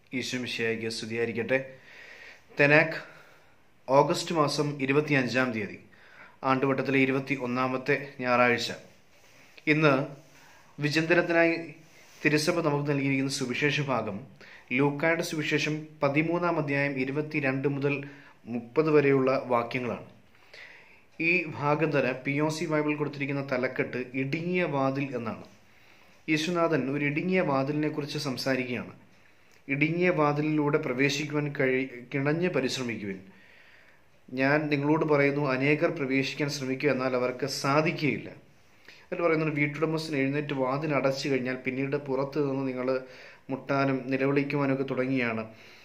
ഈശ്വമിശിയായിക്ക് സ്തുതിയായിരിക്കട്ടെ തെനാക് ഓഗസ്റ്റ് മാസം ഇരുപത്തി അഞ്ചാം തീയതി ആണ്ടുവട്ടത്തിലെ ഇരുപത്തി ഒന്നാമത്തെ ഞായറാഴ്ച ഇന്ന് വിചിന്തനത്തിനായി തിരുസഭ നമുക്ക് നൽകിയിരിക്കുന്ന സുവിശേഷ ഭാഗം ലൂക്കായുടെ സുവിശേഷം പതിമൂന്നാം അധ്യായം ഇരുപത്തിരണ്ട് മുതൽ മുപ്പത് വരെയുള്ള വാക്യങ്ങളാണ് ഈ ഭാഗം തന്നെ പി ഒ സി ബൈബിൾ കൊടുത്തിരിക്കുന്ന തലക്കെട്ട് ഇടുങ്ങിയ വാതിൽ എന്നാണ് യേശുനാഥൻ ഒരു ഇടുങ്ങിയ വാതിലിനെ കുറിച്ച് സംസാരിക്കുകയാണ് ഇടുങ്ങിയ വാതിലിലൂടെ പ്രവേശിക്കുവാൻ കഴി കിണഞ്ഞ് പരിശ്രമിക്കുവാൻ ഞാൻ നിങ്ങളോട് പറയുന്നു അനേകർ പ്രവേശിക്കാൻ ശ്രമിക്കുക എന്നാൽ അവർക്ക് സാധിക്കുകയില്ല എന്നിട്ട് പറയുന്നു വീട്ടുടമസ്ഥൻ എഴുന്നേറ്റ് വാതിൽ അടച്ചു കഴിഞ്ഞാൽ പിന്നീട് പുറത്ത് നിന്ന് നിങ്ങൾ മുട്ടാനും നിലവിളിക്കുവാനും ഒക്കെ തുടങ്ങിയാണ്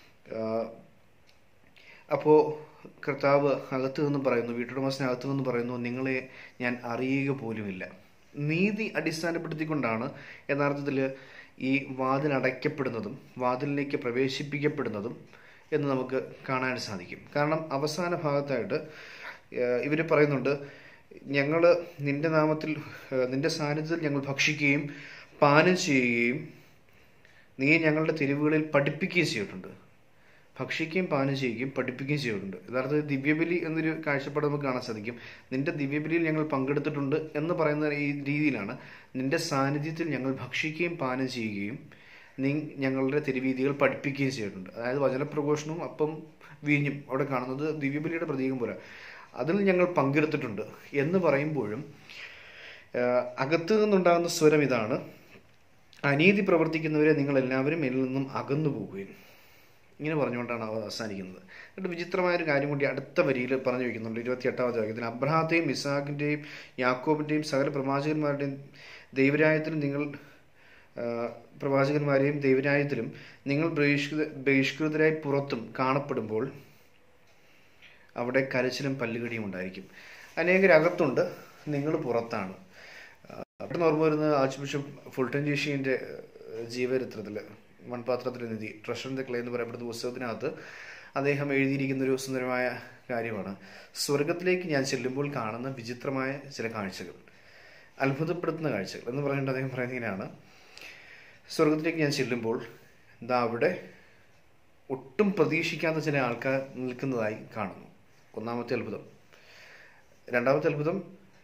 അപ്പോൾ കർത്താവ് അകത്ത് നിന്ന് പറയുന്നു വീട്ടുടമസ്ഥൻ അകത്ത് നിന്ന് പറയുന്നു നിങ്ങളെ ഞാൻ അറിയുക പോലുമില്ല നീതി അടിസ്ഥാനപ്പെടുത്തിക്കൊണ്ടാണ് യഥാർത്ഥത്തിൽ ഈ വാതിൽ അടയ്ക്കപ്പെടുന്നതും വാതിലിലേക്ക് പ്രവേശിപ്പിക്കപ്പെടുന്നതും എന്ന് നമുക്ക് കാണാൻ സാധിക്കും കാരണം അവസാന ഭാഗത്തായിട്ട് ഇവർ പറയുന്നുണ്ട് ഞങ്ങൾ നിന്റെ നാമത്തിൽ നിന്റെ സാന്നിധ്യത്തിൽ ഞങ്ങൾ ഭക്ഷിക്കുകയും പാനം ചെയ്യുകയും നീ ഞങ്ങളുടെ തെരുവുകളിൽ പഠിപ്പിക്കുകയും ചെയ്തിട്ടുണ്ട് ഭക്ഷിക്കുകയും പാനം ചെയ്യുകയും പഠിപ്പിക്കുകയും ചെയ്തിട്ടുണ്ട് യഥാർത്ഥത്തിൽ ദിവ്യബലി എന്നൊരു കാഴ്ചപ്പാട് നമുക്ക് കാണാൻ സാധിക്കും നിന്റെ ദിവ്യബലിയിൽ ഞങ്ങൾ പങ്കെടുത്തിട്ടുണ്ട് എന്ന് പറയുന്ന ഈ രീതിയിലാണ് നിന്റെ സാന്നിധ്യത്തിൽ ഞങ്ങൾ ഭക്ഷിക്കുകയും പാനം ചെയ്യുകയും നീ ഞങ്ങളുടെ തെരുവീതികൾ പഠിപ്പിക്കുകയും ചെയ്തിട്ടുണ്ട് അതായത് വചനപ്രഘോഷണവും അപ്പം വീഞ്ഞും അവിടെ കാണുന്നത് ദിവ്യബലിയുടെ പ്രതീകം പോലെ അതിൽ ഞങ്ങൾ പങ്കെടുത്തിട്ടുണ്ട് എന്ന് പറയുമ്പോഴും അകത്തു നിന്നുണ്ടാകുന്ന സ്വരം ഇതാണ് അനീതി പ്രവർത്തിക്കുന്നവരെ നിങ്ങൾ എല്ലാവരും എന്നിൽ നിന്നും അകന്നു പോകുകയും ഇങ്ങനെ പറഞ്ഞുകൊണ്ടാണ് അവ അവസാനിക്കുന്നത് എന്നിട്ട് വിചിത്രമായ ഒരു കാര്യം കൂടി അടുത്ത വരിയിൽ പറഞ്ഞു വയ്ക്കുന്നുണ്ട് ഇരുപത്തിയെട്ടാമത്തെ വാക്യത്തിൽ അബ്രഹാത്തെയും ഇസാഖിൻ്റെയും യാക്കോബിൻ്റെയും സകല പ്രവാചകന്മാരുടെയും ദൈവരായത്തിലും നിങ്ങൾ പ്രവാചകന്മാരെയും ദൈവരായത്തിലും നിങ്ങൾ ബഹിഷ്കൃത ബഹിഷ്കൃതരായി പുറത്തും കാണപ്പെടുമ്പോൾ അവിടെ കരച്ചിലും പല്ലുകടിയും ഉണ്ടായിരിക്കും അനേകരകത്തുണ്ട് നിങ്ങൾ പുറത്താണ് പെട്ടെന്ന് ഓർമ്മ വരുന്നത് ആർച്ച് ബിഷപ്പ് ഫുൾട്ടൻ ജേഷിൻ്റെ ജീവചരിത്രത്തിൽ മൺപാത്രത്തിലെ നിധി ട്രഷറിൻ്റെ ക്ലേ എന്ന് പറയപ്പെടുന്ന പുസ്തകത്തിനകത്ത് അദ്ദേഹം എഴുതിയിരിക്കുന്ന ഒരു സുന്ദരമായ കാര്യമാണ് സ്വർഗത്തിലേക്ക് ഞാൻ ചെല്ലുമ്പോൾ കാണുന്ന വിചിത്രമായ ചില കാഴ്ചകൾ അത്ഭുതപ്പെടുത്തുന്ന കാഴ്ചകൾ എന്ന് പറഞ്ഞിട്ട് അദ്ദേഹം പറയുന്നത് ഇങ്ങനെയാണ് സ്വർഗത്തിലേക്ക് ഞാൻ ചെല്ലുമ്പോൾ എന്താ അവിടെ ഒട്ടും പ്രതീക്ഷിക്കാത്ത ചില ആൾക്കാർ നിൽക്കുന്നതായി കാണുന്നു ഒന്നാമത്തെ അത്ഭുതം രണ്ടാമത്തെ അത്ഭുതം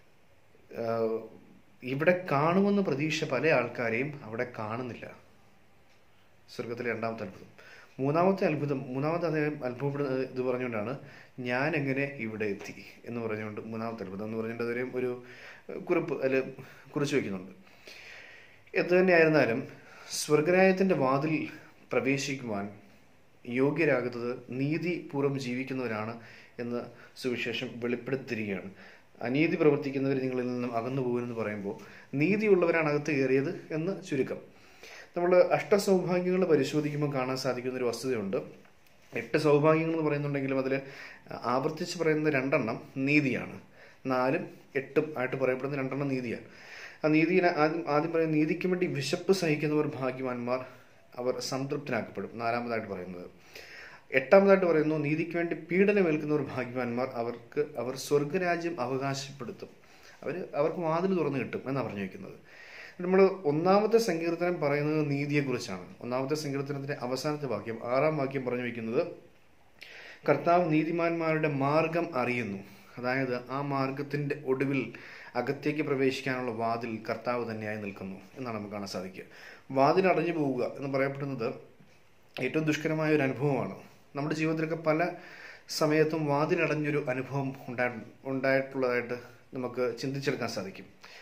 ഇവിടെ കാണുമെന്ന് പ്രതീക്ഷ പല ആൾക്കാരെയും അവിടെ കാണുന്നില്ല സ്വർഗത്തിലെ രണ്ടാമത്തെ അത്ഭുതം മൂന്നാമത്തെ അത്ഭുതം മൂന്നാമത്തെ അദ്ദേഹം അത്ഭുതപ്പെടുന്ന ഇത് പറഞ്ഞുകൊണ്ടാണ് ഞാൻ എങ്ങനെ ഇവിടെ എത്തി എന്ന് പറഞ്ഞുകൊണ്ട് മൂന്നാമത്തെ അത്ഭുതം എന്ന് പറഞ്ഞുകൊണ്ട് അതിലും ഒരു കുറിപ്പ് അതിൽ കുറിച്ച് വയ്ക്കുന്നുണ്ട് എന്തു തന്നെയായിരുന്നാലും സ്വർഗരായത്തിൻ്റെ വാതിൽ പ്രവേശിക്കുവാൻ യോഗ്യരാകുന്നത് നീതിപൂർവ്വം ജീവിക്കുന്നവരാണ് എന്ന് സുവിശേഷം വെളിപ്പെടുത്തിരിക്കുകയാണ് അനീതി പ്രവർത്തിക്കുന്നവർ നിങ്ങളിൽ നിന്നും അകന്നു പോകുമെന്ന് പറയുമ്പോൾ നീതിയുള്ളവരാണ് അകത്ത് കയറിയത് എന്ന് ചുരുക്കം നമ്മൾ അഷ്ടസൗഭാഗ്യങ്ങൾ പരിശോധിക്കുമ്പോൾ കാണാൻ സാധിക്കുന്ന ഒരു വസ്തുതയുണ്ട് എട്ട് സൗഭാഗ്യങ്ങൾ എന്ന് പറയുന്നുണ്ടെങ്കിലും അതിൽ ആവർത്തിച്ച് പറയുന്ന രണ്ടെണ്ണം നീതിയാണ് നാലും എട്ടും ആയിട്ട് പറയപ്പെടുന്ന രണ്ടെണ്ണം നീതിയാണ് ആ നീതിയിൽ ആദ്യം ആദ്യം പറയുന്ന നീതിക്ക് വേണ്ടി വിശപ്പ് സഹിക്കുന്നവർ ഭാഗ്യവാന്മാർ അവർ സംതൃപ്തനാക്കപ്പെടും നാലാമതായിട്ട് പറയുന്നത് എട്ടാമതായിട്ട് പറയുന്നു നീതിക്ക് വേണ്ടി പീഡനമേൽക്കുന്നവർ ഭാഗ്യവാന്മാർ അവർക്ക് അവർ സ്വർഗരാജ്യം അവകാശപ്പെടുത്തും അവർ അവർക്ക് വാതിൽ തുറന്നു കിട്ടും എന്നാണ് പറഞ്ഞു വയ്ക്കുന്നത് നമ്മൾ ഒന്നാമത്തെ സങ്കീർത്തനം പറയുന്നത് നീതിയെക്കുറിച്ചാണ് ഒന്നാമത്തെ സങ്കീർത്തനത്തിന്റെ അവസാനത്തെ വാക്യം ആറാം വാക്യം പറഞ്ഞു വയ്ക്കുന്നത് കർത്താവ് നീതിമാന്മാരുടെ മാർഗം അറിയുന്നു അതായത് ആ മാർഗത്തിന്റെ ഒടുവിൽ അകത്തേക്ക് പ്രവേശിക്കാനുള്ള വാതിൽ കർത്താവ് തന്നെയായി നിൽക്കുന്നു എന്നാണ് നമുക്ക് കാണാൻ സാധിക്കുക വാതിൽ അടഞ്ഞു പോവുക എന്ന് പറയപ്പെടുന്നത് ഏറ്റവും ദുഷ്കരമായ ഒരു അനുഭവമാണ് നമ്മുടെ ജീവിതത്തിലൊക്കെ പല സമയത്തും വാതിലടഞ്ഞൊരു അനുഭവം ഉണ്ടായി ഉണ്ടായിട്ടുള്ളതായിട്ട് നമുക്ക് ചിന്തിച്ചെടുക്കാൻ സാധിക്കും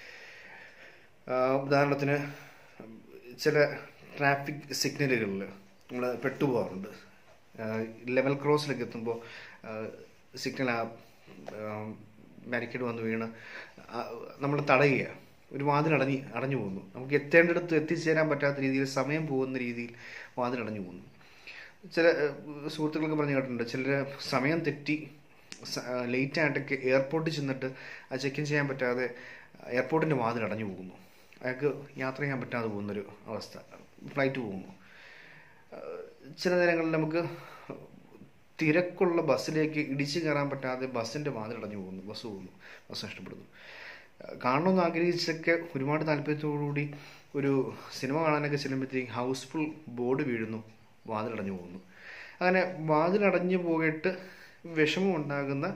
ഉദാഹരണത്തിന് ചില ട്രാഫിക് സിഗ്നലുകളിൽ നമ്മൾ പെട്ടുപോകാറുണ്ട് ലെവൽ ക്രോസിലൊക്കെ എത്തുമ്പോൾ സിഗ്നൽ ആ ബാരിക്കേഡ് വന്ന് വീണ് നമ്മൾ തടയുക ഒരു വാതിൽ അടഞ്ഞ് അടഞ്ഞു പോകുന്നു നമുക്ക് എത്തേണ്ടിടത്ത് എത്തിച്ചേരാൻ പറ്റാത്ത രീതിയിൽ സമയം പോകുന്ന രീതിയിൽ വാതിൽ അടഞ്ഞു പോകുന്നു ചില സുഹൃത്തുക്കളൊക്കെ പറഞ്ഞു കേട്ടിട്ടുണ്ട് ചിലർ സമയം തെറ്റി ലേറ്റ് ആയിട്ടൊക്കെ എയർപോർട്ടിൽ ചെന്നിട്ട് ആ ചെക്ക് ഇൻ ചെയ്യാൻ പറ്റാതെ എയർപോർട്ടിൻ്റെ വാതിൽ അടഞ്ഞു പോകുന്നു അയാൾക്ക് യാത്ര ചെയ്യാൻ പറ്റാതെ പോകുന്നൊരു അവസ്ഥ ഫ്ലൈറ്റ് പോകുന്നു ചില നേരങ്ങളിൽ നമുക്ക് തിരക്കുള്ള ബസ്സിലേക്ക് ഇടിച്ചു കയറാൻ പറ്റാതെ ബസ്സിൻ്റെ വാതിൽ അടഞ്ഞു പോകുന്നു ബസ് പോകുന്നു ബസ് നഷ്ടപ്പെടുന്നു കാണണമെന്ന് ആഗ്രഹിച്ചൊക്കെ ഒരുപാട് താല്പര്യത്തോടുകൂടി ഒരു സിനിമ കാണാനൊക്കെ ചെല്ലുമ്പോഴത്തേക്ക് ഹൗസ്ഫുൾ ബോർഡ് വീഴുന്നു വാതിലടഞ്ഞു പോകുന്നു അങ്ങനെ വാതിലടഞ്ഞു പോയിട്ട് വിഷമം ഉണ്ടാകുന്ന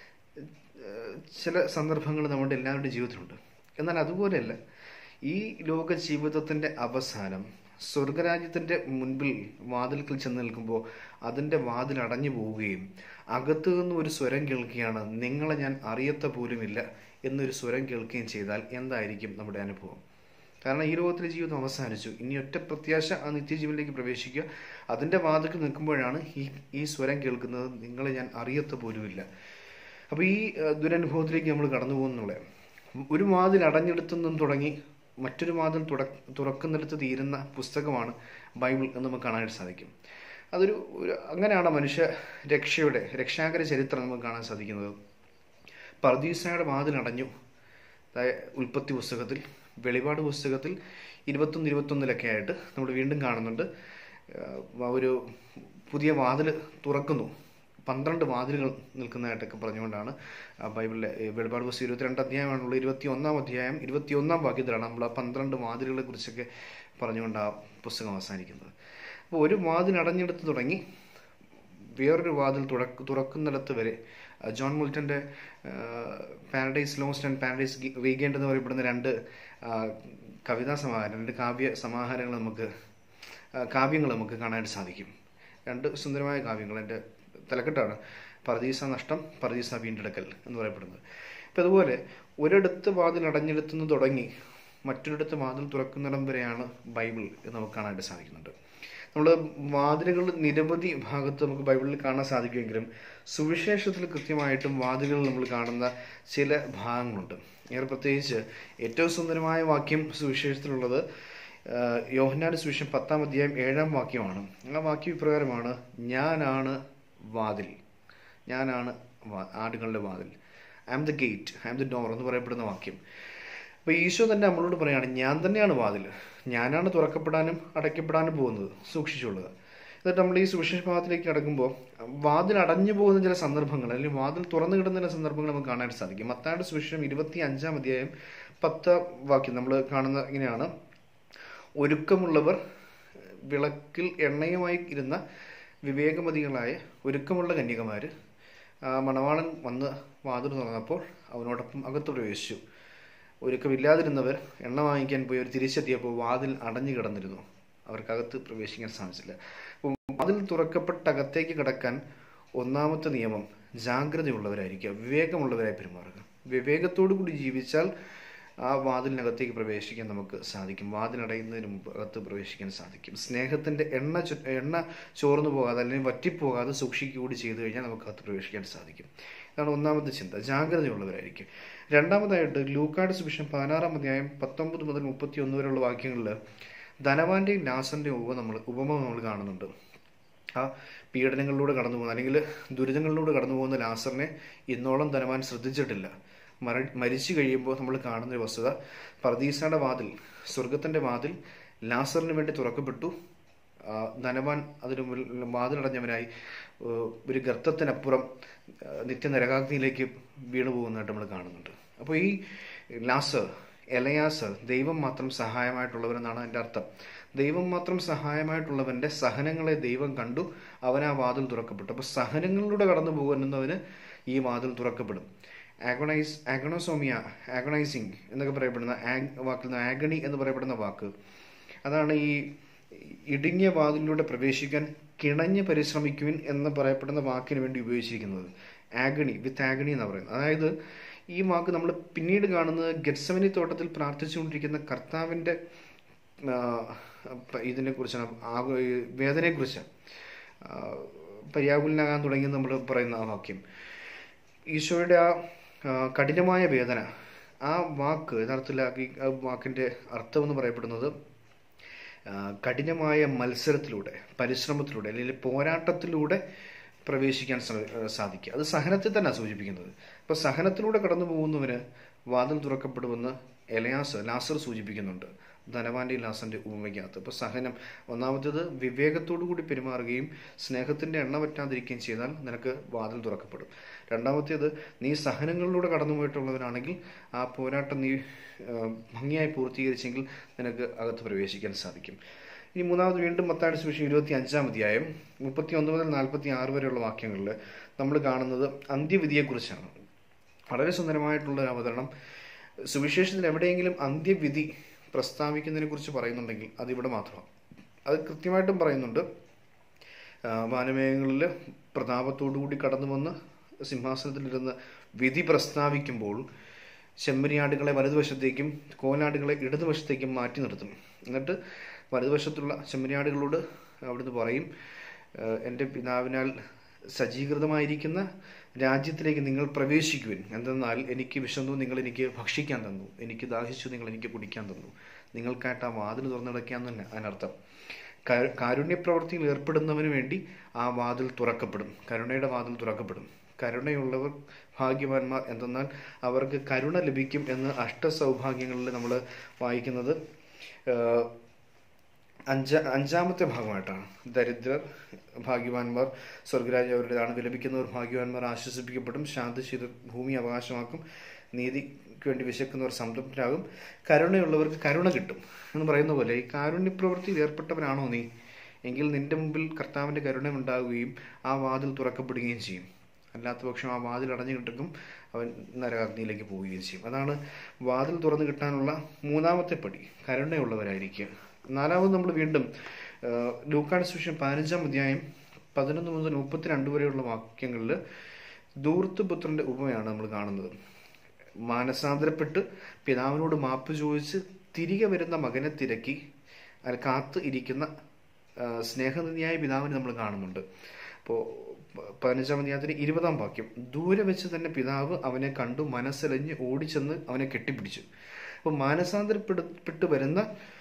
ഏഹ്, ചില സന്ദർഭങ്ങൾ നമ്മുടെ എല്ലാവരുടെയും ജീവിതത്തിലുണ്ട് എന്നാൽ അതുപോലെയല്ല ഈ ലോക ജീവിതത്തിൻ്റെ അവസാനം സ്വർഗരാജ്യത്തിൻ്റെ മുൻപിൽ വാതിൽക്കൽ ചെന്ന് നിൽക്കുമ്പോൾ അതിൻ്റെ വാതിൽ അടഞ്ഞു പോവുകയും അകത്തു നിന്ന് ഒരു സ്വരം കേൾക്കുകയാണ് നിങ്ങളെ ഞാൻ അറിയത്ത പോലുമില്ല എന്നൊരു സ്വരം കേൾക്കുകയും ചെയ്താൽ എന്തായിരിക്കും നമ്മുടെ അനുഭവം കാരണം ഈ ലോകത്തിലെ ജീവിതം അവസാനിച്ചു ഇനി ഒറ്റ പ്രത്യാശ ആ നിത്യജീവനിലേക്ക് പ്രവേശിക്കുക അതിൻ്റെ വാതിൽക്കൽ നിൽക്കുമ്പോഴാണ് ഈ ഈ സ്വരം കേൾക്കുന്നത് നിങ്ങളെ ഞാൻ അറിയത്ത പോലുമില്ല അപ്പോൾ ഈ ഏഹ്, ദുരനുഭവത്തിലേക്ക് നമ്മൾ കടന്നു പോകുന്നുള്ള ഒരു വാതിൽ അടഞ്ഞെടുത്തുനിന്നും തുടങ്ങി മറ്റൊരു വാതിൽ തുട തുറക്കുന്നിടത്ത് തീരുന്ന പുസ്തകമാണ് ബൈബിൾ എന്ന് നമുക്ക് കാണാനായിട്ട് സാധിക്കും അതൊരു ഒരു അങ്ങനെയാണ് മനുഷ്യ രക്ഷയുടെ രക്ഷാകര ചരിത്രം നമുക്ക് കാണാൻ സാധിക്കുന്നത് പർദീസയുടെ വാതിൽ അടഞ്ഞു അതായത് ഉൽപ്പത്തി പുസ്തകത്തിൽ വെളിപാട് പുസ്തകത്തിൽ ഇരുപത്തൊന്ന് ഇരുപത്തൊന്നിലൊക്കെ ആയിട്ട് നമ്മൾ വീണ്ടും കാണുന്നുണ്ട് ആ, ഒരു പുതിയ വാതിൽ തുറക്കുന്നു പന്ത്രണ്ട് വാതിലുകൾ നിൽക്കുന്നതായിട്ടൊക്കെ പറഞ്ഞുകൊണ്ടാണ് ആ ബൈബിളിലെ ഈ വെളിപാട് പുസ്തകം ഇരുപത്തിരണ്ട് അധ്യായമാണുള്ള ഇരുപത്തി ഒന്നാം അധ്യായം ഇരുപത്തി ഒന്നാം വാക്യത്തിലാണ് നമ്മൾ ആ പന്ത്രണ്ട് വാതിലുകളെ കുറിച്ചൊക്കെ പറഞ്ഞുകൊണ്ട് ആ പുസ്തകം അവസാനിക്കുന്നത് അപ്പോൾ ഒരു വാതിൽ അടഞ്ഞെടുത്ത് തുടങ്ങി വേറൊരു വാതിൽ തുറക്ക് തുറക്കുന്നിടത്ത് വരെ ആ, ജോൺ മുൾട്ടൻ്റെ paradise lost and paradise weekend എന്ന് പറയപ്പെടുന്ന രണ്ട് ആ, കവിതാ സമാഹാരം രണ്ട് കാവ്യ സമാഹാരങ്ങൾ നമുക്ക് ആ, കാവ്യങ്ങൾ നമുക്ക് കാണാനായിട്ട് സാധിക്കും രണ്ട് സുന്ദരമായ കാവ്യങ്ങൾ എൻ്റെ തലക്കെട്ടാണ് പർദീസ നഷ്ടം പർദീസ വീണ്ടെടുക്കൽ എന്ന് പറയപ്പെടുന്നത് അപ്പം അതുപോലെ ഒരിടത്ത് വാതിൽ അടഞ്ഞെടുത്തുനിന്ന് തുടങ്ങി മറ്റൊരിടത്ത് വാതിൽ തുറക്കുന്നിടം വരെയാണ് ബൈബിൾ എന്ന് നമുക്ക് കാണാനായിട്ട് സാധിക്കുന്നുണ്ട് നമ്മൾ വാതിലുകൾ നിരവധി ഭാഗത്ത് നമുക്ക് ബൈബിളിൽ കാണാൻ സാധിക്കുമെങ്കിലും സുവിശേഷത്തിൽ കൃത്യമായിട്ടും വാതിലുകൾ നമ്മൾ കാണുന്ന ചില ഭാഗങ്ങളുണ്ട് ഏറെ പ്രത്യേകിച്ച് ഏറ്റവും സുന്ദരമായ വാക്യം സുവിശേഷത്തിലുള്ളത് ആഹ്, യോഹന്നാന്റെ സുവിശേഷം പത്താം അധ്യായം ഏഴാം വാക്യമാണ് ആ വാക്യം ഇപ്രകാരമാണ് ഞാനാണ് വാതിൽ ഞാനാണ് വാ- ആടുകളുടെ വാതിൽ I am the gate I am the door എന്ന് പറയപ്പെടുന്ന വാക്യം അപ്പോൾ ഈശോ തന്നെ നമ്മളോട് പറയാണ് ഞാൻ തന്നെയാണ് വാതിൽ ഞാനാണ് തുറക്കപ്പെടാനും അടയ്ക്കപ്പെടാനും പോകുന്നത് സൂക്ഷിച്ചുകൊള്ളുക എന്നിട്ട് നമ്മൾ ഈ സുവിശേഷ ഭാഗത്തിലേക്ക് കടക്കുമ്പോൾ വാതിൽ അടഞ്ഞു പോകുന്ന ചില സന്ദർഭങ്ങൾ അല്ലെങ്കിൽ വാതിൽ തുറന്നു കിടന്ന ചില സന്ദർഭങ്ങൾ നമുക്ക് കാണാനായിട്ട് സാധിക്കും മത്തായുടെ സുവിശേഷം ഇരുപത്തി അഞ്ചാം അധ്യായം പത്ത് വാക്യം നമ്മൾ കാണുന്ന ഇങ്ങനെയാണ് ഒരുക്കമുള്ളവർ വിളക്കിൽ എണ്ണയുമായി ഇരുന്ന വിവേകമതികളായ ഒരുക്കമുള്ള കന്യകമാർ മണവാളൻ വന്ന് വാതിൽ തുറന്നപ്പോൾ അവനോടൊപ്പം അകത്ത് പ്രവേശിച്ചു ഒരുക്കമില്ലാതിരുന്നവർ എണ്ണ വാങ്ങിക്കാൻ പോയി അവർ തിരിച്ചെത്തിയപ്പോൾ വാതിൽ അടഞ്ഞു കിടന്നിരുന്നു അവർക്കകത്ത് പ്രവേശിക്കാൻ സാധിച്ചില്ല അപ്പോൾ വാതിൽ തുറക്കപ്പെട്ട അകത്തേക്ക് കിടക്കാൻ ഒന്നാമത്തെ നിയമം ജാഗ്രതയുള്ളവരായിരിക്കുക വിവേകമുള്ളവരായി പെരുമാറുക വിവേകത്തോടു കൂടി ജീവിച്ചാൽ ആ വാതിലിനകത്തേക്ക് പ്രവേശിക്കാൻ നമുക്ക് സാധിക്കും വാതിലടയുന്നതിന് മുമ്പ് അകത്ത് പ്രവേശിക്കാൻ സാധിക്കും സ്നേഹത്തിന്റെ എണ്ണ ചു എണ്ണ ചോർന്നു പോകാതെ അല്ലെങ്കിൽ വറ്റിപ്പോകാതെ സൂക്ഷിക്കുക കൂടി ചെയ്തു കഴിഞ്ഞാൽ നമുക്ക് അകത്ത് പ്രവേശിക്കാൻ സാധിക്കും ഇതാണ് ഒന്നാമത്തെ ചിന്ത ജാഗ്രതയുള്ളവരായിരിക്കും രണ്ടാമതായിട്ട് ലൂക്കാട് സുവിശേഷം പതിനാറാം അധ്യായം പത്തൊമ്പത് മുതൽ മുപ്പത്തി ഒന്ന് വരെയുള്ള വാക്യങ്ങളിൽ ധനവാന്റെയും ലാസറിന്റെയും ഉപമ നമ്മൾ ഉപമ നമ്മൾ കാണുന്നുണ്ട് ആ പീഡനങ്ങളിലൂടെ കടന്നു പോകുന്ന അല്ലെങ്കിൽ ദുരിതങ്ങളിലൂടെ കടന്നു പോകുന്ന ലാസറിനെ ഇന്നോളം ധനവാൻ ശ്രദ്ധിച്ചിട്ടില്ല മര മരിച്ചു കഴിയുമ്പോൾ നമ്മൾ കാണുന്ന ഒരു വസ്തുത പർദീസയുടെ വാതിൽ സ്വർഗത്തിന്റെ വാതിൽ ലാസറിന് വേണ്ടി തുറക്കപ്പെട്ടു ആ, ധനവാൻ അതിന് മുന്നിൽ വാതിലടഞ്ഞവനായി ഏഹ്, ഒരു ഗർത്തത്തിനപ്പുറം ഏഹ്, നിത്യനരകാഗ്നിയിലേക്ക് വീണു പോകുന്നതായിട്ട് നമ്മൾ കാണുന്നുണ്ട് അപ്പോൾ ഈ ലാസർ എലയാസർ ദൈവം മാത്രം സഹായമായിട്ടുള്ളവരെന്നാണ് എൻ്റെ അർത്ഥം ദൈവം മാത്രം സഹായമായിട്ടുള്ളവന്റെ സഹനങ്ങളെ ദൈവം കണ്ടു അവൻ ആ വാതിൽ തുറക്കപ്പെട്ടു അപ്പോൾ സഹനങ്ങളിലൂടെ കടന്നു പോകുന്നവന് ഈ വാതിൽ തുറക്കപ്പെടും ആഗണൈസ് ആഗണോസോമിയ ആഗണൈസിങ് എന്നൊക്കെ പറയപ്പെടുന്ന ആഗ് വാക്കിൽ നിന്ന് ആഗണി എന്ന് പറയപ്പെടുന്ന വാക്ക് അതാണ് ഈ ഇടുങ്ങിയ വാതിലൂടെ പ്രവേശിക്കാൻ കിണഞ്ഞ് പരിശ്രമിക്കുവിൻ എന്ന് പറയപ്പെടുന്ന വാക്കിന് വേണ്ടി ഉപയോഗിച്ചിരിക്കുന്നത് ആഗണി വിത്ത് ആഗണി എന്ന് പറയുന്നത് അതായത് ഈ വാക്ക് നമ്മൾ പിന്നീട് കാണുന്നത് ഗെറ്റ്സമനി തോട്ടത്തിൽ പ്രാർത്ഥിച്ചുകൊണ്ടിരിക്കുന്ന കർത്താവിൻ്റെ ഇതിനെ കുറിച്ചാണ് വേദനയെ കുറിച്ചാണ് പര്യാകുലനാകാൻ തുടങ്ങി നമ്മൾ പറയുന്ന ആ വാക്യം ഈശോയുടെ ആ ആ, കഠിനമായ വേദന ആ വാക്ക് യഥാർത്ഥത്തിൽ ആ ഈ ആ വാക്കിന്റെ അർത്ഥം എന്ന് പറയപ്പെടുന്നത് ആ, കഠിനമായ മത്സരത്തിലൂടെ പരിശ്രമത്തിലൂടെ അല്ലെങ്കിൽ പോരാട്ടത്തിലൂടെ പ്രവേശിക്കാൻ ശ്രമ- ആ, സാധിക്കുക അത് സഹനത്തെ തന്നെ സൂചിപ്പിക്കുന്നത് അപ്പൊ സഹനത്തിലൂടെ കടന്നു പോകുന്നവന് വാതിൽ തുറക്കപ്പെടുമെന്ന് എലയാസ് ലാസർ സൂചിപ്പിക്കുന്നുണ്ട് ധനവാന്റെ ലാസന്റെ ഉപമയ്ക്കകത്ത് അപ്പൊ സഹനം ഒന്നാമത്തേത് വിവേകത്തോടു കൂടി പെരുമാറുകയും സ്നേഹത്തിന്റെ എണ്ണ പറ്റാതിരിക്കുകയും ചെയ്താൽ നിനക്ക് വാതിൽ തുറക്കപ്പെടും രണ്ടാമത്തേത് നീ സഹനങ്ങളിലൂടെ കടന്നുപോയിട്ടുള്ളവനാണെങ്കിൽ ആ പോരാട്ടം നീ ആ, ഭംഗിയായി പൂർത്തീകരിച്ചെങ്കിൽ നിനക്ക് അകത്ത് പ്രവേശിക്കാൻ സാധിക്കും ഇനി മൂന്നാമത് വീണ്ടും മത്തായുടെ സുവിശേഷം ഇരുപത്തി അഞ്ചാം അധ്യായം മുപ്പത്തി ഒന്ന് മുതൽ നാൽപ്പത്തി ആറ് വരെയുള്ള വാക്യങ്ങളിൽ നമ്മൾ കാണുന്നത് അന്ത്യവിധിയെക്കുറിച്ചാണ് വളരെ സുന്ദരമായിട്ടുള്ള ഒരു അവതരണം സുവിശേഷത്തിൽ എവിടെയെങ്കിലും അന്ത്യവിധി പ്രസ്താവിക്കുന്നതിനെ കുറിച്ച് പറയുന്നുണ്ടെങ്കിൽ അതിവിടെ മാത്രമാണ് അത് കൃത്യമായിട്ടും പറയുന്നുണ്ട് ആ, വാനമേഘങ്ങളിൽ പ്രതാപത്തോടുകൂടി കടന്നു വന്ന് സിംഹാസനത്തിലിരുന്ന് വിധി പ്രസ്താവിക്കുമ്പോൾ ചെമ്മരിയാടുകളെ വലതുവശത്തേക്കും കോലാടുകളെ ഇടതുവശത്തേക്കും മാറ്റി നിർത്തും എന്നിട്ട് വലതുവശത്തുള്ള ചെമ്മരിയാടുകളോട് അവിടുന്ന് പറയും "ആ, എൻ്റെ പിതാവിനാൽ സജ്ജീകൃതമായിരിക്കുന്ന രാജ്യത്തിലേക്ക് നിങ്ങൾ പ്രവേശിക്കുവിൻ എന്തെന്നാൽ എനിക്ക് വിശന്നു നിങ്ങൾ എനിക്ക് ഭക്ഷിക്കാൻ തന്നു എനിക്ക് ദാഹിച്ചു നിങ്ങൾ എനിക്ക് കുടിക്കാൻ തന്നു നിങ്ങൾക്കായിട്ട് ആ വാതിൽ തുറന്നിടയ്ക്കാൻ തന്നെ അതിനർത്ഥം കാ- കാരുണ്യപ്രവൃത്തിയിൽ ഏർപ്പെടുന്നവന് വേണ്ടി ആ വാതിൽ തുറക്കപ്പെടും കരുണയുടെ വാതിൽ തുറക്കപ്പെടും കരുണയുള്ളവർ ഭാഗ്യവാന്മാർ എന്തെന്നാൽ അവർക്ക് കരുണ ലഭിക്കും എന്ന് അഷ്ടസൗഭാഗ്യങ്ങളിൽ നമ്മൾ വായിക്കുന്നത് ആഹ്, അഞ്ച അഞ്ചാമത്തെ ഭാഗമായിട്ടാണ് ദരിദ്രർ ഭാഗ്യവാന്മാർ സ്വർഗരാജ്യം അവരുടേതാണ് വിലപിക്കുന്നവർ ഭാഗ്യവാന്മാർ ആശ്വസിപ്പിക്കപ്പെടും ശാന്തശീലർ ഭൂമി അവകാശമാക്കും നീതിക്ക് വേണ്ടി വിശക്കുന്നവർ സംതൃപ്തരാകും കരുണയുള്ളവർക്ക് കരുണ കിട്ടും എന്ന് പറയുന്ന പോലെ ഈ കാരുണ്യപ്രവൃത്തിയിൽ ഏർപ്പെട്ടവനാണോ നീ എങ്കിൽ നിന്റെ മുമ്പിൽ കർത്താവിന്റെ കരുണ ഉണ്ടാവുകയും ആ വാതിൽ തുറക്കപ്പെടുകയും ചെയ്യും അല്ലാത്ത പക്ഷം ആ വാതിൽ അടഞ്ഞു കിട്ടും അവൻ നരകാഗ്നിയിലേക്ക് പോവുകയും ചെയ്യും അതാണ് വാതിൽ തുറന്നു കിട്ടാനുള്ള മൂന്നാമത്തെ പടി കരുണയുള്ളവരായിരിക്കുക നാലാമത് നമ്മൾ വീണ്ടും ലൂക്കാട് സുവിശേഷം പതിനഞ്ചാം അധ്യായം പതിനൊന്ന് മുതൽ മുപ്പത്തിരണ്ട് വരെയുള്ള വാക്യങ്ങളിൽ ധൂർത്തുപുത്രന്റെ ഉപമയാണ് നമ്മൾ കാണുന്നത് മാനസാന്തരപ്പെട്ട് പിതാവിനോട് മാപ്പ് ചോദിച്ച് തിരികെ വരുന്ന മകനെ തിരക്കി അതിൽ കാത്ത് ഇരിക്കുന്ന ആ, സ്നേഹനിധിയായ പിതാവിനെ നമ്മൾ കാണുന്നുണ്ട് അപ്പോൾ പതിനഞ്ചാം അധ്യായത്തിന് ഇരുപതാം വാക്യം ദൂരെ വെച്ച് തന്നെ പിതാവ് അവനെ കണ്ടു മനസ്സലിഞ്ഞ് ഓടിച്ചെന്ന് അവനെ കെട്ടിപ്പിടിച്ചു അപ്പോൾ മാനസാന്തരപ്പെട്ട് വരുന്ന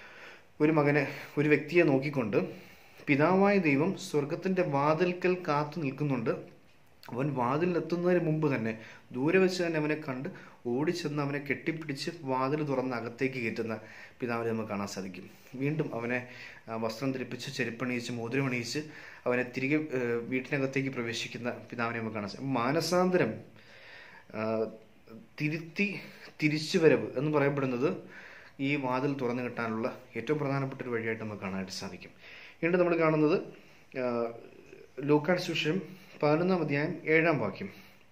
ഒരു മകനെ ഒരു വ്യക്തിയെ നോക്കിക്കൊണ്ട് പിതാവായ ദൈവം സ്വർഗത്തിന്റെ വാതിൽക്കൽ കാത്തു നിൽക്കുന്നുണ്ട് അവൻ വാതിലെത്തുന്നതിന് മുമ്പ് തന്നെ ദൂരെ വെച്ച് തന്നെ അവനെ കണ്ട് ഓടിച്ചെന്ന് അവനെ കെട്ടിപ്പിടിച്ച് വാതിൽ തുറന്ന് അകത്തേക്ക് കയറ്റുന്ന പിതാവിനെ നമുക്ക് കാണാൻ സാധിക്കും വീണ്ടും അവനെ ആ, വസ്ത്രം ധരിപ്പിച്ച് ചെരുപ്പണിയിച്ച് മോതിരമണിയിച്ച് അവനെ തിരികെ ഏ, വീട്ടിനകത്തേക്ക് പ്രവേശിക്കുന്ന പിതാവിനെ നമുക്ക് കാണാൻ സാധിക്കും മാനസാന്തരം ആ, തിരുത്തി തിരിച്ചുവരവ് എന്ന് പറയപ്പെടുന്നത് ഈ വാതിൽ തുറന്നു കിട്ടാനുള്ള ഏറ്റവും പ്രധാനപ്പെട്ട ഒരു വഴിയായിട്ട് നമുക്ക് കാണാനായിട്ട് സാധിക്കും വീണ്ടും നമ്മൾ കാണുന്നത് ആ, ലൂക്കാട് സുഷം പതിനൊന്നാം അധ്യായം ഏഴാം വാക്യം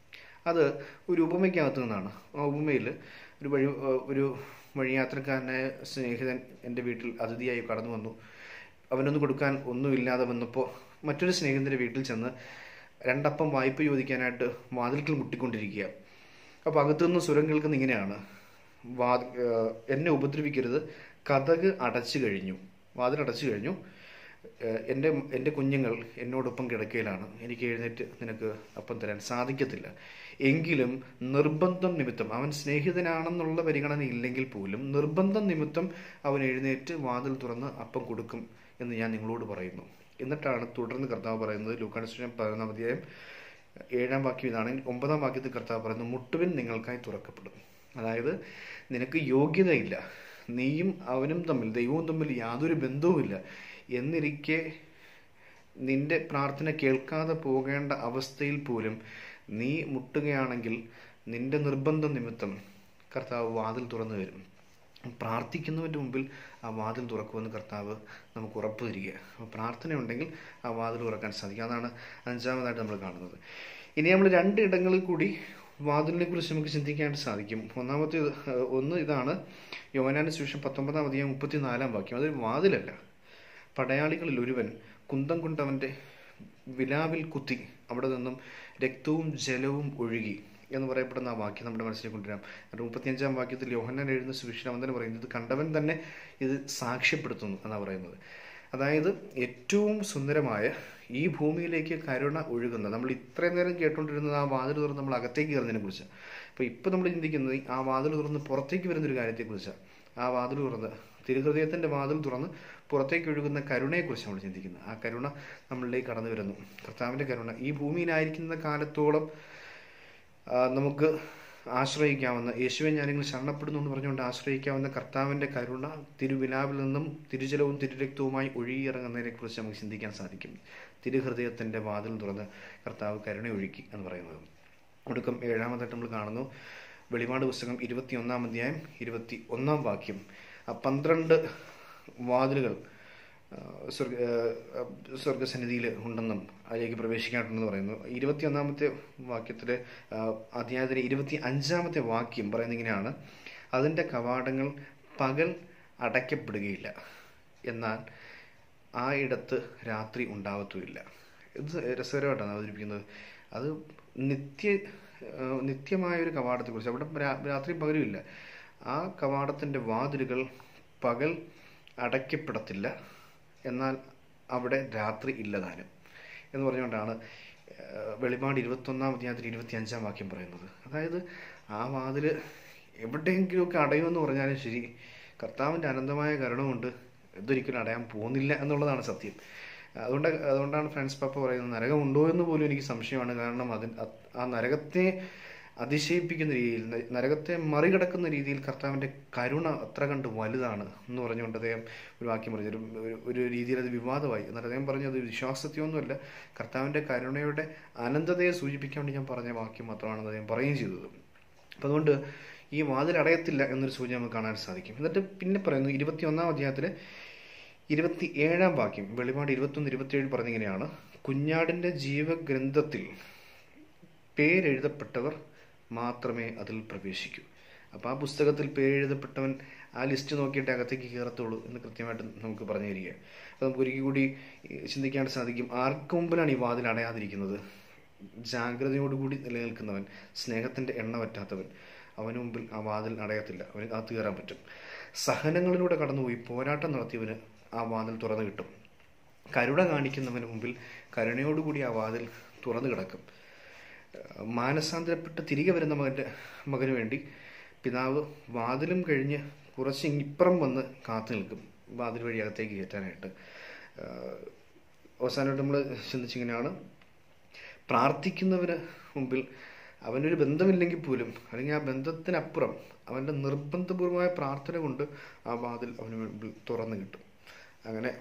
അത് ഒരു ഉപമയ്ക്കകത്ത് നിന്നാണ് ആ ഉപമയിൽ ഒരു വഴി ഒരു വഴിയാത്രക്കാരനായ സ്നേഹിതൻ എൻ്റെ വീട്ടിൽ അതിഥിയായി കടന്നു വന്നു അവനൊന്നും കൊടുക്കാൻ ഒന്നുമില്ലാതെ വന്നപ്പോൾ മറ്റൊരു സ്നേഹിതൻ്റെ വീട്ടിൽ ചെന്ന് രണ്ടപ്പം വായ്പ ചോദിക്കാനായിട്ട് വാതിൽക്കൽ മുട്ടിക്കൊണ്ടിരിക്കുക അപ്പോൾ അകത്തുനിന്ന് സ്വരം കേൾക്കുന്ന ഇങ്ങനെയാണ് വാ ഏഹ് എന്നെ ഉപദ്രവിക്കരുത് കഥക് അടച്ചു കഴിഞ്ഞു വാതിൽ അടച്ചു കഴിഞ്ഞു ഏഹ് എൻ്റെ എൻ്റെ കുഞ്ഞുങ്ങൾ എന്നോടൊപ്പം കിടക്കയിലാണ് എനിക്ക് എഴുന്നേറ്റ് നിനക്ക് അപ്പം തരാൻ സാധിക്കത്തില്ല എങ്കിലും നിർബന്ധം നിമിത്തം അവൻ സ്നേഹിതനാണെന്നുള്ള പരിഗണന ഇല്ലെങ്കിൽ പോലും നിർബന്ധം നിമിത്തം അവൻ എഴുന്നേറ്റ് വാതിൽ തുറന്ന് അപ്പം കൊടുക്കും എന്ന് ഞാൻ നിങ്ങളോട് പറയുന്നു എന്നിട്ടാണ് തുടർന്ന് കർത്താവ് പറയുന്നത് ലൂക്കാനുസ്വരം പതിനൊന്നാം അധ്യായം ഏഴാം വാക്യം ഇതാണ് ഒമ്പതാം വാക്യത്തിൽ കർത്താവ് പറയുന്നു മുട്ടുവിൻ നിങ്ങൾക്കായി തുറക്കപ്പെടും അതായത് നിനക്ക് യോഗ്യതയില്ല നീയും അവനും തമ്മിൽ ദൈവവും തമ്മിൽ യാതൊരു ബന്ധവുമില്ല എന്നിരിക്കെ നിന്റെ പ്രാർത്ഥന കേൾക്കാതെ പോകേണ്ട അവസ്ഥയിൽ പോലും നീ മുട്ടുകയാണെങ്കിൽ നിന്റെ നിർബന്ധം നിമിത്തം കർത്താവ് വാതിൽ തുറന്നു വരും പ്രാർത്ഥിക്കുന്നവൻ്റെ മുമ്പിൽ ആ വാതിൽ തുറക്കുമെന്ന് കർത്താവ് നമുക്ക് ഉറപ്പ് തരിക അപ്പോൾ പ്രാർത്ഥന ഉണ്ടെങ്കിൽ ആ വാതിൽ തുറക്കാൻ സാധിക്കും അതാണ് അഞ്ചാമതായിട്ട് നമ്മൾ കാണുന്നത് ഇനി നമ്മൾ രണ്ട് ഇടങ്ങളിൽ കൂടി വാതിലിനെ കുറിച്ച് നമുക്ക് ചിന്തിക്കാനായിട്ട് സാധിക്കും ഒന്നാമത്തെ ഇത്, ഏഹ്, ഒന്ന് ഇതാണ് യോനാന്റെ സുവിശേഷം പത്തൊമ്പതാം അധികം മുപ്പത്തിനാലാം വാക്യം അതൊരു വാതിലല്ല പടയാളികളിൽ ഒരുവൻ കുന്തം കൊണ്ടവന്റെ വിലാവിൽ കുത്തി അവിടെ നിന്നും രക്തവും ജലവും ഒഴുകി എന്ന് പറയപ്പെടുന്ന ആ വാക്യം നമ്മുടെ മനസ്സിലേക്ക് കൊണ്ടുവരാം എന്നിട്ട് മുപ്പത്തിയഞ്ചാം വാക്യത്തിൽ യോഹന്നാൻ എഴുതുന്ന സുവിശേഷം അവൻ തന്നെ പറയുന്നത് കണ്ടവൻ തന്നെ ഇത് സാക്ഷ്യപ്പെടുത്തുന്നു എന്നാണ് പറയുന്നത് അതായത് ഏറ്റവും സുന്ദരമായ ഈ ഭൂമിയിലേക്ക് കരുണ ഒഴുകുന്ന നമ്മൾ ഇത്രയും നേരം കേട്ടുകൊണ്ടിരുന്നത് ആ വാതിൽ തുറന്ന് നമ്മൾ അകത്തേക്ക് കയറുന്നതിനെ കുറിച്ച് അപ്പോൾ ഇപ്പോൾ നമ്മൾ ചിന്തിക്കുന്നത് ആ വാതിൽ തുറന്ന് പുറത്തേക്ക് വരുന്നൊരു കാര്യത്തെക്കുറിച്ചാണ് ആ വാതിൽ തുറന്ന് തിരുഹൃദയത്തിൻ്റെ വാതിൽ തുറന്ന് പുറത്തേക്ക് ഒഴുകുന്ന കരുണയെക്കുറിച്ച് നമ്മൾ ചിന്തിക്കുന്നത് ആ കരുണ നമ്മളിലേക്ക് കടന്നു വരുന്നു കർത്താവിൻ്റെ കരുണ ഈ ഭൂമിയിലായിരിക്കുന്ന കാലത്തോളം ആ, നമുക്ക് ആശ്രയിക്കാവുന്ന യേശുവെ ഞാനിങ്ങനെ ശരണപ്പെടുന്നു എന്ന് പറഞ്ഞുകൊണ്ട് ആശ്രയിക്കാവുന്ന കർത്താവിൻ്റെ കരുണ തിരുവിലാവിൽ നിന്നും തിരുജലവും തിരുരക്തവുമായി ഒഴുകിയിറങ്ങുന്നതിനെ കുറിച്ച് നമുക്ക് ചിന്തിക്കാൻ സാധിക്കും തിരുഹൃദയത്തിൻ്റെ വാതിൽ തുറന്ന് കർത്താവ് കരുണ ഒഴുക്കി എന്ന് പറയുന്നത് ഒടുക്കം ഏഴാമതായിട്ട് നമ്മൾ കാണുന്നു വെളിപാട് പുസ്തകം ഇരുപത്തി ഒന്നാം അധ്യായം ഇരുപത്തി ഒന്നാം വാക്യം ആ പന്ത്രണ്ട് വാതിലുകൾ ആ, സ്വർഗ ആ, സ്വർഗസന്നിധിയിൽ ഉണ്ടെന്നും അതിലേക്ക് പ്രവേശിക്കാനുണ്ടെന്ന് പറയുന്നു ഇരുപത്തിയൊന്നാമത്തെ വാക്യത്തിലെ അധ്യായത്തിലെ ഇരുപത്തി അഞ്ചാമത്തെ വാക്യം പറയുന്നത് ഇങ്ങനെയാണ് അതിൻ്റെ കവാടങ്ങൾ പകൽ അടയ്ക്കപ്പെടുകയില്ല എന്നാൽ ആ ഇടത്ത് രാത്രി ഉണ്ടാവത്തുമില്ല ഇത് രസകരമായിട്ടാണ് അവതരിപ്പിക്കുന്നത് അത് നിത്യ ആ, നിത്യമായ ഒരു കവാടത്തെക്കുറിച്ച് അവിടെ രാ- രാത്രി പകലുമില്ല ആ കവാടത്തിൻ്റെ വാതിലുകൾ പകൽ അടയ്ക്കപ്പെടത്തില്ല എന്നാൽ അവിടെ രാത്രി ഇല്ലതാനും എന്ന് പറഞ്ഞുകൊണ്ടാണ് ആ, വെളിപാട് ഇരുപത്തൊന്നാം അധ്യായത്തിൽ ഇരുപത്തി അഞ്ചാം വാക്യം പറയുന്നത് അതായത് ആ വാതിൽ എവിടെയെങ്കിലുമൊക്കെ അടയുമെന്ന് പറഞ്ഞാലും ശരി കർത്താവിൻ്റെ അനന്തമായ കരുണ കൊണ്ട് ഇതൊരിക്കലും അടയാൻ പോകുന്നില്ല എന്നുള്ളതാണ് സത്യം അതുകൊണ്ട് അതുകൊണ്ടാണ് ഫ്രാൻസ് പാപ്പ പറയുന്നത് നരകമുണ്ടോ എന്ന് പോലും എനിക്ക് സംശയമാണ് കാരണം അതിന് അത് ആ നരകത്തെ അതിശയിപ്പിക്കുന്ന രീതിയിൽ ന- നരകത്തെ മറികടക്കുന്ന രീതിയിൽ കർത്താവിൻ്റെ കരുണ അത്ര കണ്ട് വലുതാണ് എന്ന് പറഞ്ഞുകൊണ്ട് അദ്ദേഹം ഒരു വാക്യം പറഞ്ഞു ഒരു- ഒരു- ഒരു രീതിയിൽ അത് വിവാദമായി എന്നാൽ അദ്ദേഹം പറഞ്ഞത് വിശ്വാസത്തെയൊന്നുമല്ല കർത്താവിൻ്റെ കരുണയുടെ അനന്തതയെ സൂചിപ്പിക്കാൻ വേണ്ടി ഞാൻ പറഞ്ഞ വാക്യം മാത്രമാണെന്ന് അദ്ദേഹം പറയുകയും ചെയ്തത് അപ്പം അതുകൊണ്ട് ഈ വാതിൽ അടയത്തില്ല എന്നൊരു സൂചന നമുക്ക് കാണാൻ സാധിക്കും എന്നിട്ട് പിന്നെ പറയുന്നു ഇരുപത്തിയൊന്നാം അധ്യായത്തിൽ ഇരുപത്തി ഏഴാം വാക്യം വെളിപാട് ഇരുപത്തൊന്ന് ഇരുപത്തിയേഴ് പറഞ്ഞിങ്ങനെയാണ് കുഞ്ഞാടിൻ്റെ ജീവഗ്രന്ഥത്തിൽ പേരെഴുതപ്പെട്ടവർ മാത്രമേ അതിൽ പ്രവേശിക്കൂ അപ്പോൾ ആ പുസ്തകത്തിൽ പേരെഴുതപ്പെട്ടവൻ ആ ലിസ്റ്റ് നോക്കിയിട്ട് അകത്തേക്ക് കയറത്തുള്ളൂ എന്ന് കൃത്യമായിട്ട് നമുക്ക് പറഞ്ഞു തരിക അപ്പോൾ നമുക്ക് ഒരിക്കൽ കൂടി ഏഹ്, ചിന്തിക്കാൻ സാധിക്കും ആർക്ക് മുമ്പിലാണ് ഈ വാതിൽ അടയാതിരിക്കുന്നത് ജാഗ്രതയോടുകൂടി നിലനിൽക്കുന്നവൻ സ്നേഹത്തിൻ്റെ എണ്ണ പറ്റാത്തവൻ അവന് മുമ്പിൽ ആ വാതിൽ അടയത്തില്ല അവന് അകത്ത് കയറാൻ പറ്റും സഹനങ്ങളിലൂടെ കടന്നുപോയി പോരാട്ടം നടത്തിയവന് ആ വാതിൽ തുറന്നു കിട്ടും കരുണ കാണിക്കുന്നവന് മുമ്പിൽ കരുണയോടുകൂടി ആ വാതിൽ തുറന്നു കിടക്കും ഏഹ് മാനസാന്തരപ്പെട്ട് തിരികെ വരുന്ന മകൻ്റെ മകന് വേണ്ടി പിതാവ് വാതിലും കഴിഞ്ഞ് കുറച്ച് ഇപ്പുറം വന്ന് കാത്തു നിൽക്കും വാതിൽ വഴി അകത്തേക്ക് കയറ്റാനായിട്ട് ഏഹ് അവസാനമായിട്ട് നമ്മൾ ചിന്തിച്ചിങ്ങനെയാണ് പ്രാർത്ഥിക്കുന്നവന് മുമ്പിൽ അവനൊരു ബന്ധമില്ലെങ്കിൽ പോലും അല്ലെങ്കിൽ ആ ബന്ധത്തിനപ്പുറം അവൻ്റെ നിർബന്ധപൂർവമായ പ്രാർത്ഥന കൊണ്ട് ആ വാതിൽ അവന് മുമ്പിൽ തുറന്നു കിട്ടും അങ്ങനെ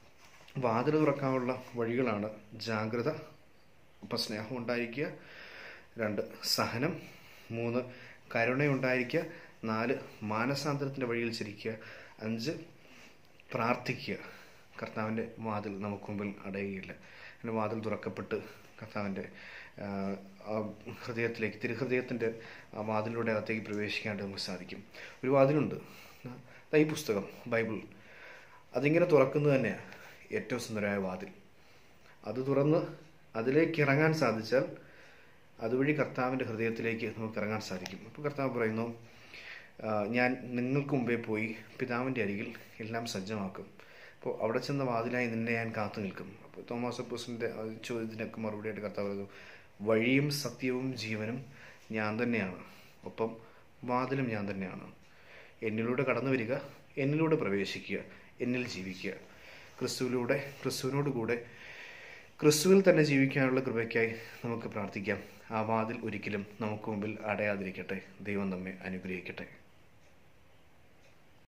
വാതിൽ തുറക്കാനുള്ള വഴികളാണ് ജാഗ്രത അപ്പം സ്നേഹം ഉണ്ടായിരിക്കുക രണ്ട് സഹനം മൂന്ന് കരുണയുണ്ടായിരിക്കുക നാല് മാനസാന്തരത്തിൻ്റെ വഴിയിൽ ചിരിക്കുക അഞ്ച് പ്രാർത്ഥിക്കുക കർത്താവിൻ്റെ വാതിൽ നമുക്ക് മുമ്പിൽ അടയുകയില്ല അങ്ങനെ വാതിൽ തുറക്കപ്പെട്ട് കർത്താവിൻ്റെ ആ, ആ ഹൃദയത്തിലേക്ക് തിരുഹൃദയത്തിൻ്റെ ആ വാതിലൂടെ അകത്തേക്ക് പ്രവേശിക്കാനായിട്ട് നമുക്ക് സാധിക്കും ഒരു വാതിലുണ്ട് ദാ ഈ പുസ്തകം ബൈബിൾ അതിങ്ങനെ തുറക്കുന്നത് തന്നെയാണ് ഏറ്റവും സുന്ദരമായ വാതിൽ അത് തുറന്ന് അതിലേക്ക് ഇറങ്ങാൻ സാധിച്ചാൽ അതുവഴി കർത്താവിൻ്റെ ഹൃദയത്തിലേക്ക് നമുക്ക് ഇറങ്ങാൻ സാധിക്കും അപ്പോൾ കർത്താവ് പറയുന്നു ആ, ഞാൻ നിങ്ങൾക്ക് മുമ്പേ പോയി പിതാവിൻ്റെ അരികിൽ എല്ലാം സജ്ജമാക്കും അപ്പോൾ അവിടെ ചെന്ന വാതിലായി നിന്നെ ഞാൻ കാത്തു നിൽക്കും അപ്പോൾ തോമസ് അപ്പൂസിൻ്റെ ചോദ്യത്തിനൊക്കെ മറുപടിയായിട്ട് കർത്താവ് പറഞ്ഞു വഴിയും സത്യവും ജീവനും ഞാൻ തന്നെയാണ് ഒപ്പം വാതിലും ഞാൻ തന്നെയാണ് എന്നിലൂടെ കടന്നു വരിക എന്നിലൂടെ പ്രവേശിക്കുക എന്നിൽ ജീവിക്കുക ക്രിസ്തുവിലൂടെ ക്രിസ്തുവിനോട് കൂടെ ക്രിസ്തുവിൽ തന്നെ ജീവിക്കാനുള്ള കൃപയ്ക്കായി നമുക്ക് പ്രാർത്ഥിക്കാം ആ വാതിൽ ഒരിക്കലും നമുക്ക് മുമ്പിൽ അടയാതിരിക്കട്ടെ ദൈവം നമ്മെ അനുഗ്രഹിക്കട്ടെ